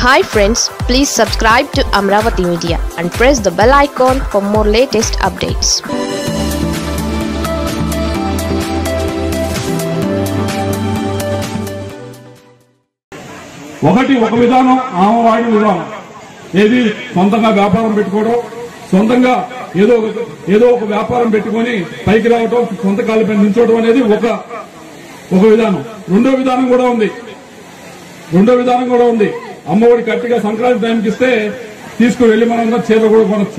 Hi friends please subscribe to Amaravati media and press the bell icon for more latest updates ఒకటి ఒక విధానం ఆమె వాడిన విధానం ఏది సొంతంగా వ్యాపారం పెట్టుకోవడం సొంతంగా ఏదో ఒక- ఏదో ఒక వ్యాపారం పెట్టుకొని పైకి రావడం సొంత కాళ్ళపై నిల్చోవడం అనేది ఒక ఒక విధానం రెండో విధానం కూడా ఉంది రెండో విధానం కూడా ఉంది అమ్మఒడి కరెక్ట్గా సంక్రాంతి టైంకి ఇస్తే తీసుకుని వెళ్ళి మనం అందరం చీర కూడా కొనొచ్చు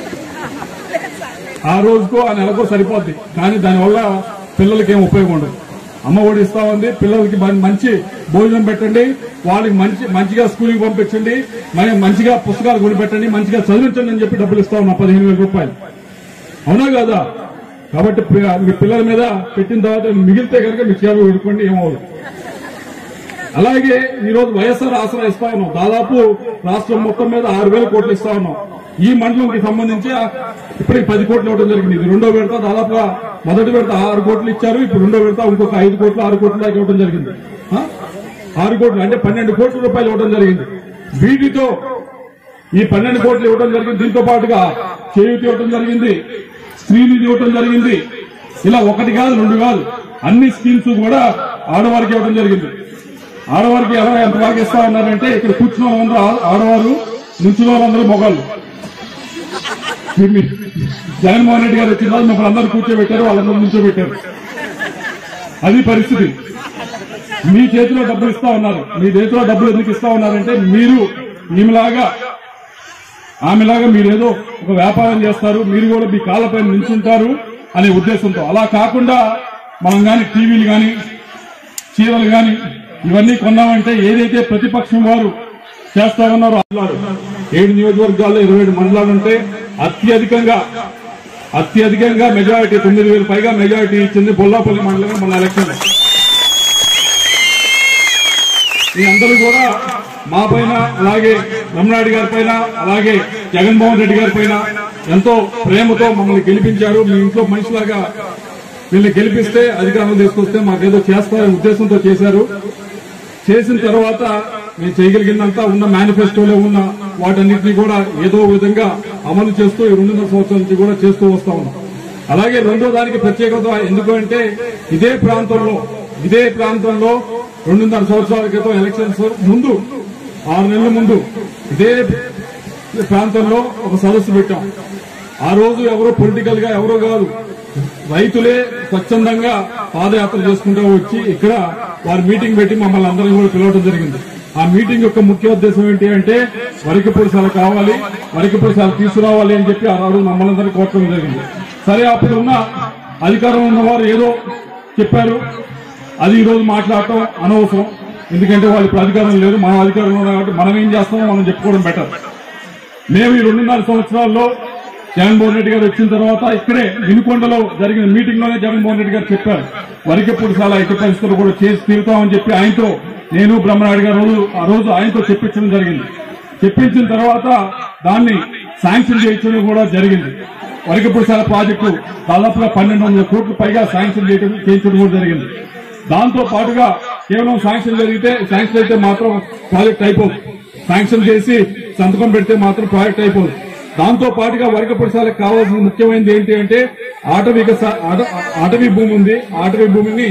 ఆ రోజుకో ఆ నెలకో సరిపోద్ది కానీ దానివల్ల పిల్లలకి ఏం ఉపయోగం ఉండదు అమ్మ ఒడి ఇస్తా ఉంది పిల్లలకి మం- మంచి భోజనం పెట్టండి వాళ్ళకి మంచి మంచిగా స్కూల్కి పంపించండి మరి మంచిగా పుస్తకాలు కొనిపెట్టండి మంచిగా చదివించండి అని చెప్పి డబ్బులు ఇస్తా ఉన్నా పదిహేను వేల రూపాయలు అవునా కాదా కాబట్టి పి- మీ పిల్లల మీద పెట్టిన తర్వాత మిగిలితే కనుక మీ చీరలు కొనుక్కోండి ఏమవుతుంది అలాగే ఈ రోజు వైఎస్ఆర్ ఆసరా ఇస్తా ఉన్నాం దాదాపు రాష్ట్రం మొత్తం మీద ఆరు వేల కోట్లు ఇస్తా ఉన్నాం ఈ మండలంకి సంబంధించి ఆ- ఇప్పటికి పది కోట్లు ఇవ్వడం జరిగింది ఇది రెండో విడత దాదాపుగా మొదటి విడత ఆరు కోట్లు ఇచ్చారు ఇప్పుడు రెండో విడత ఇంకొక ఐదు కోట్లు ఆరు కోట్ల దాకా ఇవ్వడం జరిగింది ఆ? ఆరు కోట్లు అంటే పన్నెండు కోట్ల రూపాయలు ఇవ్వడం జరిగింది వీటితో ఈ పన్నెండు కోట్లు ఇవ్వడం జరిగింది దీంతో పాటుగా చేయూతి ఇవ్వడం జరిగింది స్త్రీనిధి ఇవ్వడం జరిగింది ఇలా ఒకటి కాదు రెండు కాదు అన్ని స్కీమ్స్ కూడా ఆడవారికి ఇవ్వడం జరిగింది ఆడవారికి ఎలా ఎంత బాగా ఇస్తా ఉన్నారంటే ఇక్కడ కూర్చున్న వాళ్ళందరూ ఆ- ఆడవారు నుంచిన వాళ్ళందరూ మొగాళ్ళు మీ- మీ- జగన్మోహన్ రెడ్డి గారు వచ్చిన రోజు మమ్మల్ని అందరూ కూర్చోబెట్టారు వాళ్ళందరూ నుంచోబెట్టారు అది పరిస్థితి మీ చేతిలో డబ్బులు ఇస్తా ఉన్నారు మీ చేతిలో డబ్బులు ఎందుకు ఇస్తా ఉన్నారంటే మీరు ఈమెలాగా ఆమెలాగా మీరేదో ఒక వ్యాపారం చేస్తారు మీరు కూడా మీ కాళ్ళపై నిల్చుంటారు అనే ఉద్దేశంతో అలా కాకుండా మనం కానీ టీవీలు కానీ చీరలు కానీ ఇవన్నీ కొన్నామంటే ఏదైతే ప్రతిపక్షం వారు చేస్తా ఉన్నారో అన్నారు ఏడు నియోజకవర్గాల్లో ఇరవై ఏడు మండలాలు ఉంటే అత్యధికంగా అత్యధికంగా మెజారిటీ తొమ్మిది వేల పైగా మెజారిటీ ఇచ్చింది బొల్లాపల్లి మండలమే మన ఎలక్షన్ మీ అందరూ కూడా మా పైన అలాగే రమణారెడ్డి గారి పైన అలాగే జగన్మోహన్ రెడ్డి గారి పైన ఎంతో ప్రేమతో మమ్మల్ని గెలిపించారు మీ ఇంట్లో మనిషిలాగా వీళ్ళని గెలిపిస్తే అధికారం తీసుకొస్తే మాకేదో చేస్తారనే ఉద్దేశంతో చేశారు చేసిన తర్వాత మేము చేయగలిగిందంతా ఉన్న మేనిఫెస్టోలో ఉన్న వాటన్నిటిని కూడా ఏదో విధంగా అమలు చేస్తూ ఈ రెండున్నర సంవత్సరాల నుంచి కూడా చేస్తూ వస్తా ఉన్నాం అలాగే రెండో దానికి ప్రత్యేకత ఎందుకంటే ఇదే ప్రాంతంలో ఇదే ప్రాంతంలో రెండున్నర సంవత్సరాల క్రితం ఎలక్షన్స్ ముందు ఆరు నెలల ముందు ఇదే ప్రాంతంలో ఒక సదస్సు పెట్టాం ఆ రోజు ఎవరో పొలిటికల్ గా ఎవరో కాదు రైతులే స్వచ్ఛందంగా పాదయాత్ర చేసుకుంటూ వచ్చి ఇక్కడ వారి మీటింగ్ పెట్టి మమ్మల్ని అందరం కూడా పిలవడం జరిగింది ఆ మీటింగ్ యొక్క ముఖ్య ఉద్దేశం ఏంటి అంటే వరికి పురుషాలు కావాలి వరికి పురుషాలు తీసుకురావాలి అని చెప్పి ఆ రోజు మమ్మల్ని అందరినీ కోరడం జరిగింది సరే అప్పుడు ఉన్న అధికారం ఉన్నవారు ఏదో చెప్పారు అది ఈ రోజు మాట్లాడటం అనవసరం ఎందుకంటే వాళ్ళు ఇప్పుడు అధికారం లేదు మన అధికారంలో ఉన్నారు కాబట్టి మనం ఏం చేస్తామో మనం చెప్పుకోవడం బెటర్ మేము ఈ రెండున్నర సంవత్సరాల్లో జగన్మోహన్ రెడ్డి గారు వచ్చిన తర్వాత ఇక్కడే వినుకొండలో జరిగిన మీటింగ్ లోనే జగన్మోహన్ రెడ్డి గారు చెప్పారు వరికెప్పుడు చాలా ఎట్టి పరిస్థితులు కూడా చేసి తీరుతామని చెప్పి ఆయనతో నేను బ్రహ్మనాయుడు గారు రోజు ఆ రోజు ఆయనతో చెప్పించడం జరిగింది చెప్పించిన తర్వాత దాన్ని శాంక్షన్ చేయించడం కూడా జరిగింది వరికపురసాల ప్రాజెక్టు దాదాపుగా పన్నెండు వందల కోట్ల పైగా శాంక్షన్ చేయడం చేయించడం కూడా జరిగింది దాంతో పాటుగా కేవలం శాంక్షన్ జరిగితే శాంక్షన్ అయితే మాత్రం ప్రాజెక్ట్ అయిపోదు శాంక్షన్ చేసి సంతకం పెడితే మాత్రం ప్రాజెక్ట్ అయిపోదు దాంతో పాటుగా వర్గ పురుషాలకు కావాల్సిన ముఖ్యమైనది ఏంటి అంటే ఆటవిక స- ఆట- అటవీ భూమి ఉంది ఆటవీ భూమిని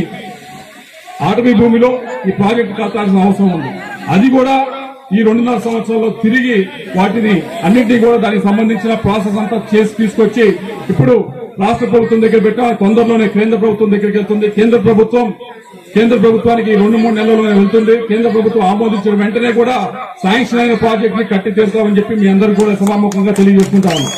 అటవీ భూమిలో ఈ ప్రాజెక్టు కట్టాల్సిన అవసరం ఉంది అది కూడా ఈ రెండున్నర సంవత్సరాల్లో తిరిగి వాటిని అన్నింటినీ కూడా దానికి సంబంధించిన ప్రాసెస్ అంతా చేసి తీసుకొచ్చి ఇప్పుడు రాష్ట్ర ప్రభుత్వం దగ్గర పెట్టా తొందరలోనే కేంద్ర ప్రభుత్వం దగ్గరికి వెళ్తుంది కేంద్ర ప్రభుత్వం కేంద్ర ప్రభుత్వానికి ఈ రెండు మూడు నెలల్లోనే వెళ్తుంది కేంద్ర ప్రభుత్వం ఆమోదించిన వెంటనే కూడా శాంక్షన్ అయిన ప్రాజెక్ట్ ని కట్టి తీరుతామని చెప్పి మీ అందరూ కూడా సభాముఖంగా తెలియజేసుకుంటా ఉన్నాం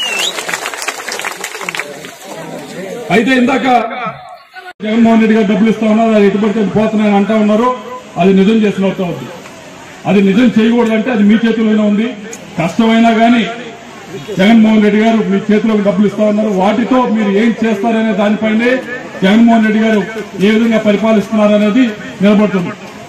అయితే ఇందాక జగన్మోహన్ రెడ్డి గారు డబ్బులు ఇస్తా ఉన్నారు అది ఎటుపడితే పోతున్నాయని అంటా ఉన్నారు అది నిజం చేసినట్టు అవుతుంది అది నిజం చేయకూడదంటే అది మీ చేతిలోనే ఉంది కష్టమైనా కానీ జగన్మోహన్ రెడ్డి గారు మీ చేతిలోకి డబ్బులు ఇస్తా ఉన్నారు వాటితో మీరు ఏం చేస్తారనే దానిపైనే జగన్మోహన్ రెడ్డి గారు ఏ విధంగా పరిపాలిస్తున్నారనేది నిలబడుతుంది